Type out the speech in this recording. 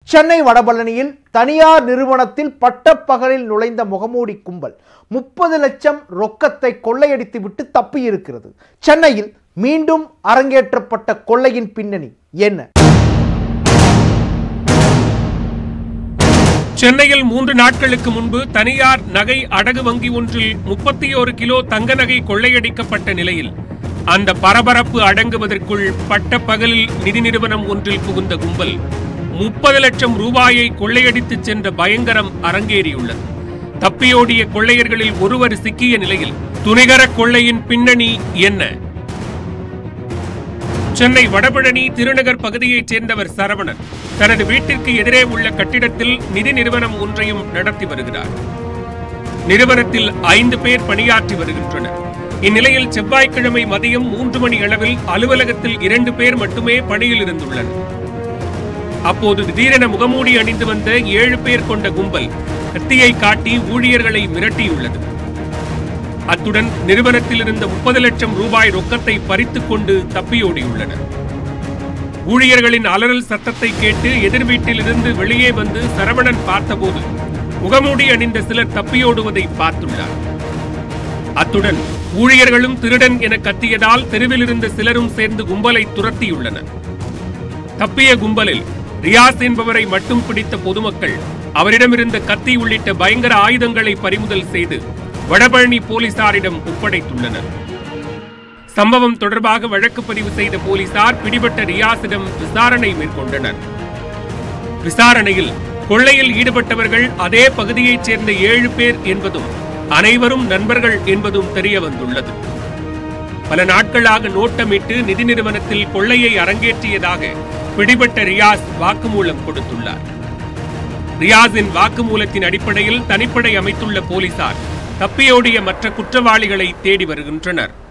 சென்னை வடபழனியில் தனியார் நிறுவனத்தில் பட்டப்பகலில் நுழைந்த முகமூடி கும்பல் முப்பது லட்சம் ரொக்கத்தை கொள்ளையடித்து விட்டு தப்பியிருக்கிறது சென்னையில் மீண்டும் அரங்கேற்றப்பட்ட கொள்ளையின் பின்னணி என்ன சென்னையில் மூன்று நாட்களுக்கு முன்பு தனியார் நகை அடகு வங்கி ஒன்றில் முப்பத்தி ஒரு கிலோ தங்க நகை கொள்ளையடிக்கப்பட்ட நிலையில் அந்த பரபரப்பு அடங்குவதற்குள் பட்ட பகலில் நிதி நிறுவனம் ஒன்றில் புகுந்த கும்பல் முப்பது லட்சம் ரூபாயை கொள்ளையடித்து சென்ற பயங்கரம் அரங்கேறியுள்ளது தப்பியோடிய கொள்ளையர்களில் ஒருவர் சிக்கிய நிலையில் துணிகர கொள்ளையின் பின்னணி என்ன சென்னை வடபழனி திருநகர் பகுதியைச் சேர்ந்தவர் சரவணன் தனது வீட்டிற்கு எதிரே உள்ள கட்டிடத்தில் நிதி நிறுவனம் ஒன்றையும் நடத்தி வருகிறார் நிறுவனத்தில் ஐந்து பேர் பணியாற்றி வருகின்றனர் இந்நிலையில் செவ்வாய்க்கிழமை மதியம் மூன்று மணி அளவில் அலுவலகத்தில் இரண்டு பேர் மட்டுமே பணியில் இருந்துள்ளனர் அப்போது திடீரென முகமூடி அணிந்து வந்த ஏழு பேர் கொண்ட கும்பல் கத்தியை காட்டி ஊழியர்களை மிரட்டியுள்ளது அத்துடன் நிறுவனத்தில் இருந்த முப்பது லட்சம் ரூபாய் ரொக்கத்தை பறித்துக் கொண்டு தப்பியோடியுள்ளனர் ஊழியர்களின் அலறல் சத்தத்தை கேட்டு எதிர் வீட்டிலிருந்து வெளியே வந்து சரவணன் பார்த்தபோது முகமூடி அணிந்த சிலர் தப்பியோடுவதை பார்த்துள்ளார் அத்துடன் ஊழியர்களும் திருடன் என கத்தியதால் தெருவில் இருந்த சிலரும் சேர்ந்து கும்பலை துரத்தியுள்ளனர் தப்பிய கும்பலில் ரியாஸ் என்பவரை மட்டும் பிடித்த பொதுமக்கள் அவரிடமிருந்த கத்தி உள்ளிட்ட பயங்கர ஆயுதங்களை பறிமுதல் செய்து வடபழனி போலீசாரிடம் ஒப்படைத்துள்ளனர் சம்பவம் தொடர்பாக வழக்கு பதிவு செய்த போலீசார் பிடிபட்ட ரியாஸிடம் விசாரணை மேற்கொண்டனர் விசாரணையில் கொள்ளையில் ஈடுபட்டவர்கள் அதே பகுதியைச் சேர்ந்த ஏழு பேர் என்பதும் அனைவரும் நண்பர்கள் என்பதும் தெரிய வந்துள்ளது பல நாட்களாக நோட்டமிட்டு நிதி நிறுவனத்தில் கொள்ளையை அரங்கேற்றியதாக பிடிபட்ட ரியாஸ் வாக்குமூலம் கொடுத்துள்ளார் ரியாஸின் வாக்குமூலத்தின் அடிப்படையில் தனிப்படை அமைத்துள்ள போலீசார் தப்பியோடிய மற்ற குற்றவாளிகளை தேடி வருகின்றனர்